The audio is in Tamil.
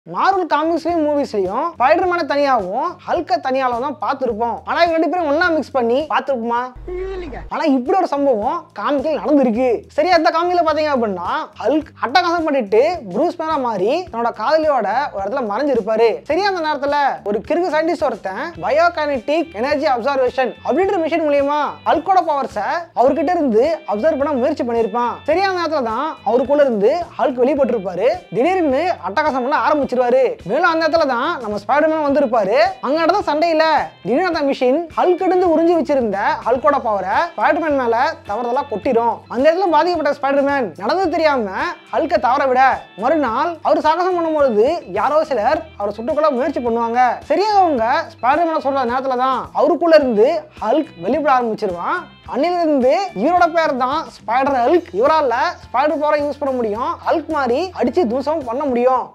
மார்வல் காமிக்ஸ்லயும் மூவிஸ்லயும் ஸ்பைடர்மேனை தனியாகவும் ஹல்க தனியாகவும் தான் பார்த்துருப்போம் ஆனா இவங்க ரெண்டு பேரும் ஒண்ணா மிக்ஸ் பண்ணி பார்த்துருப்போமா ஆனா இப்படி ஒரு சம்பவம் காமிக்கில் நடந்திருக்கு சரியா இந்த காமிக்கில பாத்தீங்க அப்படின்னா ஹல்க் அட்டகாசம் பண்ணிட்டு ப்ரூஸ் மேனா மாறி தன்னோட காதலியோட ஒரு இடத்துல மறைஞ்சிருப்பாரு சரியா அந்த நேரத்துல ஒரு கிறுக்கு சயின்டிஸ்ட் ஒருத்தன் பயோகைனடிக் எனர்ஜி அப்சர்வேஷன் அப்படின்ற மிஷின் மூலியமா ஹல்கோட பவர்ஸை அவர்கிட்ட இருந்து அப்சர்வ் பண்ண முயற்சி பண்ணியிருப்பான் சரியா அந்த நேரத்துல தான் அவருக்குள்ள இருந்து ஹல்க் வெளிப்பட்டு இருப்பாரு திடீர்னு அட்டகாசம் பண்ண ஆரம்பிச்சிருவாரு மேலும் அந்த இடத்துல தான் நம்ம ஸ்பைடர்மேன் வந்திருப்பாரு அங்க நடந்த சண்டையில திடீர்னு அந்த மிஷின் ஹல்க் இருந்து உறிஞ்சி வச்சிருந்த ஹல்கோட பவரை ஸ்பைடர்மேன் மேல தவறுதலா கொட்டிடும் அந்த இடத்துல பாதிக்கப்பட்ட ஸ்பைடர்மேன் நடந்தது தெரியாம ஹல்கை தவற விட மறுநாள் அவர் சாகசம் பண்ணும்பொழுது யாரோ சிலர் அவரை சுட்டுக்கொள்ள முயற்சி பண்ணுவாங்க சரியா அவங்க ஸ்பைடர்மேனை சொல்ற நேரத்துல தான் அவருக்குள்ள இருந்து ஹல்க் வெளிப்பட ஆரம்பிச்சிருவான் அன்னிலிருந்து இவரோட பேர் தான் ஸ்பைடர் ஹல்க் இவரால ஸ்பைடர் பவரை யூஸ் பண்ண முடியும் ஹல்க் மாதிரி அடிச்சு தூசம் பண்ண முடியும்